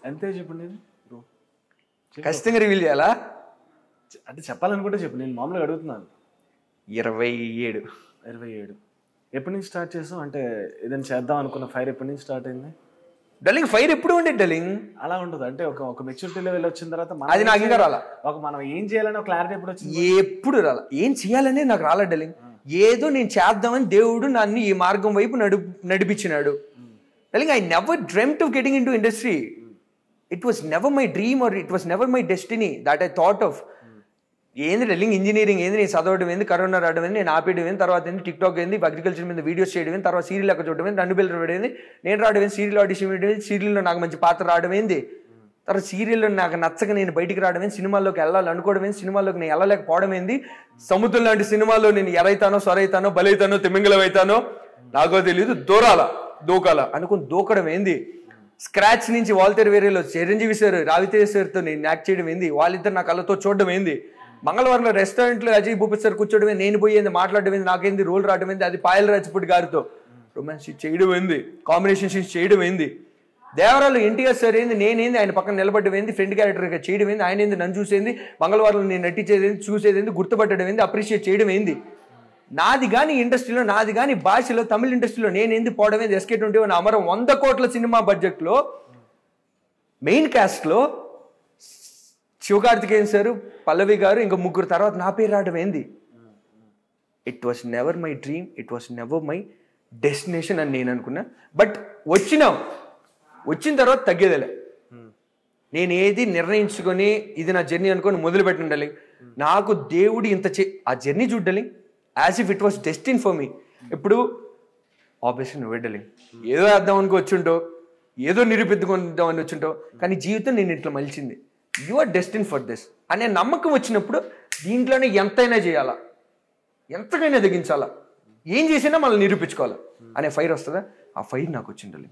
ఎంత ఏజ్ ఇప్పుడు నేను బ్రో ఖచ్చితంగా రివీల్ చేయాలా అంటే చెప్పాలనుకుంటే చెప్పు నేను మామూలుగా అడుగుతున్నాను ఇరవై ఏడు ఇరవై ఏడు ఎప్పటి నుంచి స్టార్ట్ చేసావు అంటే ఏదైనా చేద్దాం అనుకున్న ఫైర్ ఎప్పటి నుంచి స్టార్ట్ అయింది డలింగ్ ఫైర్ ఎప్పుడు ఉండేది డలింగ్ అలా ఉండదు అంటే ఒక ఒక మెచ్యూరిటీ లెవెల్ వచ్చిన తర్వాత మనం అది నాకు ఇంకా రాలా ఒక మనం ఏం చేయాలని క్లారిటీ ఎప్పుడు వచ్చింది ఎప్పుడు రాలా ఏం చేయాలనే నాకు రాలా డలింగ్ ఏదో నేను చేద్దామని దేవుడు నన్ను ఈ మార్గం వైపు నడు నడిపించినాడు darling I never dream to getting into industry it was never my dream or it was never my destiny that I thought of ఏంది డెల్లింగ్ ఇంజనీరింగ్ ఏంది నేను చదవడం ఏంది కరోనా రావడం ఏంది నేను ఆపేయడం ఏంది తర్వాత ఏంది టిక్ టాక్ ఏంది అగ్రికల్చర్ మీద వీడియోస్ చేయడం ఏంది తర్వాత సీరియల్ ఎక్కడ చూడడం ఏంది రెండు బిల్లు రావడం ఏంది నేను రావడం ఏంది సీరియల్ ఆడిషన్ వేయడం ఏంది సీరియల్లో నాకు మంచి పాత్ర రావడం ఏంది తర్వాత సీరియల్లో నాకు నచ్చక నేను బయటికి రావడం ఏంది సినిమాల్లోకి వెళ్ళాలి అనుకోవడం ఏంది సినిమాల్లోకి నేను వెళ్ళలేకపోవడం ఏంది సముద్రం లాంటి సినిమాల్లో నేను ఎరైతానో సొరైతానో బలైతానో తిమింగలం అవుతానో నాకో తెలియదు దూరాల దూకాల అనుకుని దూకడం ఏంది స్క్రాచ్ నుంచి వాల్తేర్ వేరేలో చిరంజీవి సార్ రావితేజ సార్తో నేను యాక్ట్ చేయడం ఏంది వాళ్ళిద్దరు నా కళ్ళతో చూడడం ఏంది మంగళవారంలో రెస్టారెంట్లో అజయ్ భూపతి సార్ కూర్చోవడం ఏంది, నేను పోయింది మాట్లాడడం ఏంది నాకేంది రోల్ రావడం ఏంది అది పాయల్ రాజపూడి గారితో రొమాన్స్ చేయడం ఏంది కాంబినేషన్ సీన్స్ చేయడం ఏంది దేవరాలు ఎన్టీఆర్ సార్ ఏంది నేనేంది ఆయన పక్కన నిలబడ్డం ఏంది ఫ్రెండ్ క్యారెక్టర్గా చేయడం ఏంది ఆయన ఏంది నన్ను చూసేది మంగళవారం నేను నటించేది ఏంది చూసేది ఏంది గుర్తుపట్టడం ఏంది అప్రిషియేట్ చేయడం ఏంది నాది కానీ ఇండస్ట్రీలో నాది కానీ భాషలో తమిళ ఇండస్ట్రీలో నేనేంది పోవడం ఏంది ఎస్కే ట్వంటీ వన్ అమరం వంద కోట్ల సినిమా బడ్జెట్లో మెయిన్ క్యాస్ట్లో శివకార్తికేయన్ సారు పల్లవి గారు ఇంకా ముగ్గురు తర్వాత నా పేరు రావడం ఏంది it was never my dream it was never my destination అని నేను అనుకున్నా బట్ వచ్చినాం వచ్చిన తర్వాత తగ్గేదేలే నేను ఏది నిర్ణయించుకొని ఇది నా జర్నీ అనుకొని మొదలు ఉండాలి నాకు దేవుడు ఇంత చే ఆ జర్నీ చూడాలి as if it was destined for me ఇప్పుడు ఆపరేషన్ వెడ్డలింగ్ ఏదో వేద్దాం అనుకో వచ్చుంటో ఏదో నిరూపిద్దాం అని వచ్చుంటో కానీ జీవితం నేను ఇట్లా మలిచింది you are destined for this అనే నమ్మకం వచ్చినప్పుడు దీంట్లోనే ఎంతైనా చేయాలా ఎంతకైనా తెగించాలా ఏం చేసినా మళ్ళీ నిరూపించుకోవాలా అనే ఫైర్ వస్తుందా ఆ ఫైర్ నాకు వచ్చిండాలి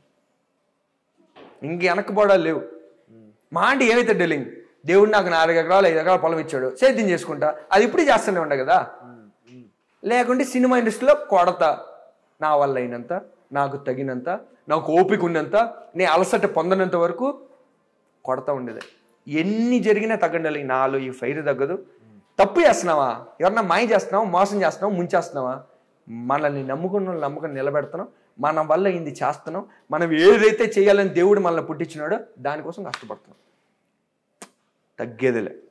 ఇంక వెనక్కిపోవడాలు లేవు మా అంటే ఏమైతే డెలింగ్ దేవుడు నాకు నాలుగు ఎకరాలు ఐదు ఎకరాల పొలం ఇచ్చాడు సేద్యం చేసుకుంటా అది ఇప్పుడే చేస్తూనే ఉండ కదా లేకుంటే సినిమా ఇండస్ట్రీలో కొడత నా వల్ల అయినంత నాకు తగినంత నాకు ఓపిక ఉన్నంత నేను అలసట పొందనంత వరకు కొడతా ఉండేది ఎన్ని జరిగినా తగ్గండాలి నాలో ఈ ఫైర్ తగ్గదు తప్పు చేస్తున్నావా ఎవరన్నా మాయ చేస్తున్నావా మోసం చేస్తున్నావా ముంచేస్తున్నావా మనల్ని నమ్ముకున్న వాళ్ళ నమ్మకం నిలబెడుతున్నాం మన వల్ల ఇది చేస్తున్నాం మనం ఏదైతే చేయాలని దేవుడు మనల్ని పుట్టించినాడో దానికోసం కష్టపడుతున్నాం తగ్గేదిలే